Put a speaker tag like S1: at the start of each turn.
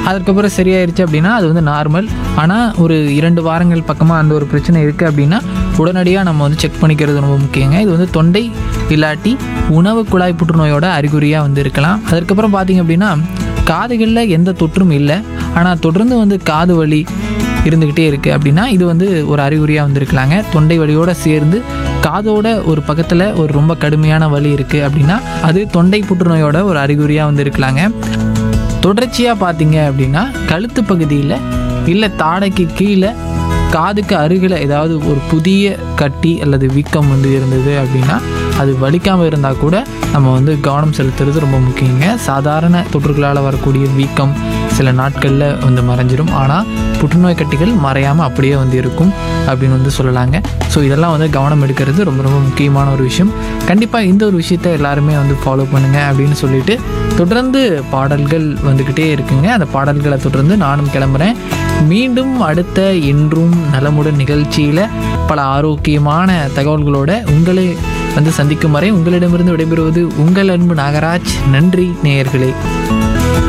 S1: அதுக்கப்புறம் சரியாயிருச்சு அப்படின்னா அது வந்து நார்மல் ஆனால் ஒரு இரண்டு வாரங்கள் பக்கமாக அந்த ஒரு பிரச்சனை இருக்குது அப்படின்னா உடனடியாக நம்ம வந்து செக் பண்ணிக்கிறது ரொம்ப முக்கியங்க இது வந்து தொண்டை இல்லாட்டி உணவு குழாய் புற்றுநோயோட அறிகுறியாக வந்து இருக்கலாம் அதுக்கப்புறம் பார்த்தீங்க அப்படின்னா காதுகளில் எந்த தொற்றும் இல்லை ஆனால் தொடர்ந்து வந்து காது வலி இருந்துக்கிட்டே இருக்குது அப்படின்னா இது வந்து ஒரு அறிகுறியாக வந்திருக்கலாங்க தொண்டை வலியோடு சேர்ந்து காதோட ஒரு பக்கத்தில் ஒரு ரொம்ப கடுமையான வலி இருக்குது அப்படின்னா அது தொண்டை புற்றுநோயோட ஒரு அறிகுறியாக வந்து இருக்கலாங்க தொடர்ச்சியாக பார்த்தீங்க அப்படின்னா கழுத்து பகுதியில் இல்லை தாடைக்கு கீழே காதுக்கு அருகில் ஏதாவது ஒரு புதிய கட்டி அல்லது வீக்கம் வந்து இருந்தது அப்படின்னா அது வலிக்காமல் இருந்தால் கூட நம்ம வந்து கவனம் செலுத்துறது ரொம்ப முக்கியங்க சாதாரண தொற்றுகளால் வரக்கூடிய வீக்கம் சில நாட்களில் வந்து மறைஞ்சிரும் ஆனால் புற்றுநோய் கட்டிகள் மறையாமல் அப்படியே வந்து இருக்கும் அப்படின்னு வந்து சொல்லலாங்க ஸோ இதெல்லாம் வந்து கவனம் எடுக்கிறது ரொம்ப ரொம்ப முக்கியமான ஒரு விஷயம் கண்டிப்பாக இந்த ஒரு விஷயத்தை எல்லாருமே வந்து ஃபாலோ பண்ணுங்கள் அப்படின்னு சொல்லிட்டு தொடர்ந்து பாடல்கள் வந்துக்கிட்டே இருக்குங்க அந்த பாடல்களை தொடர்ந்து நானும் கிளம்புறேன் மீண்டும் அடுத்த இன்றும் நலமுடன் நிகழ்ச்சியில் பல ஆரோக்கியமான தகவல்களோட உங்களை வந்து சந்திக்கும் வரை உங்களிடமிருந்து விடைபெறுவது உங்கள் அன்பு நாகராஜ் நன்றி நேயர்களே